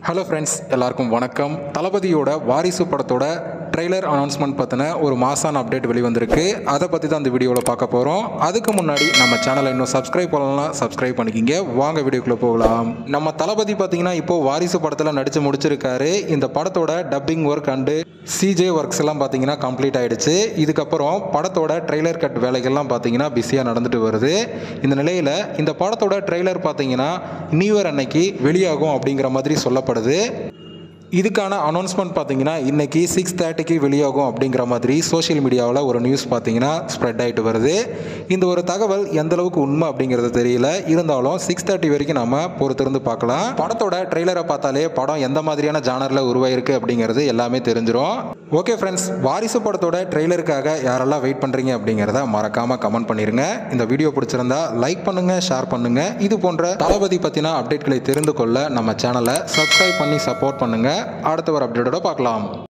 hello friends எல்லாருக்கும் வணக்கம் தளபதியோட வாரிசு படத்தோட ட்ரெய்லர் அனௌன்ஸ்மெண்ட் பற்றின ஒரு மாசான அப்டேட் வெளிவந்திருக்கு அதை பற்றி தான் அந்த வீடியோவில் பார்க்க போகிறோம் அதுக்கு முன்னாடி நம்ம சேனலை இன்னும் சப்ஸ்கிரைப் பண்ணலாம் சப்ஸ்கிரைப் பண்ணிக்கிங்க வாங்க வீடியோக்குள்ளே போகலாம் நம்ம தளபதி பார்த்தீங்கன்னா இப்போது வாரிசு படத்தில் நடித்து முடிச்சிருக்காரு இந்த படத்தோட dubbing work and C G works எல்லாம் பார்த்தீங்கன்னா கம்ப்ளீட் ஆயிடுச்சு இதுக்கப்புறம் படத்தோட ட்ரெய்லர் கட் வேலைகள்லாம் பார்த்தீங்கன்னா பிஸியாக நடந்துட்டு வருது இந்த நிலையில் இந்த படத்தோட ட்ரெய்லர் பார்த்தீங்கன்னா நியூ இயர் அன்னைக்கு வெளியாகும் அப்படிங்கிற மாதிரி சொல்லப்படுது இதுக்கான அனௌன்ஸ்மெண்ட் பார்த்தீங்கன்னா இன்னைக்கு சிக்ஸ் தேர்ட்டிக்கு வெளியாகும் அப்படிங்கிற மாதிரி சோஷியல் மீடியாவில் ஒரு நியூஸ் பார்த்தீங்கன்னா ஸ்ப்ரெட் ஆகிட்டு வருது இந்த ஒரு தகவல் எந்த அளவுக்கு உண்மை அப்படிங்கிறது தெரியல இருந்தாலும் சிக்ஸ் தேர்ட்டி வரைக்கும் நம்ம பொறுத்திருந்து பார்க்கலாம் படத்தோட ட்ரெய்லரை பார்த்தாலே படம் எந்த மாதிரியான ஜானரில் உருவாயிருக்கு அப்படிங்கிறது எல்லாமே தெரிஞ்சிடும் ஓகே ஃப்ரெண்ட்ஸ் வாரிசு படத்தோட ட்ரெய்லருக்காக யாரெல்லாம் வெயிட் பண்ணுறீங்க அப்படிங்கிறத மறக்காமல் கமெண்ட் பண்ணிருங்க இந்த வீடியோ பிடிச்சிருந்தா லைக் பண்ணுங்கள் ஷேர் பண்ணுங்கள் இது போன்ற தளபதி பற்றின அப்டேட்களை தெரிந்து கொள்ள நம்ம சேனலை சப்ஸ்கிரைப் பண்ணி சப்போர்ட் பண்ணுங்கள் அடுத்த ஒரு அப்டேட்டோட பார்க்கலாம்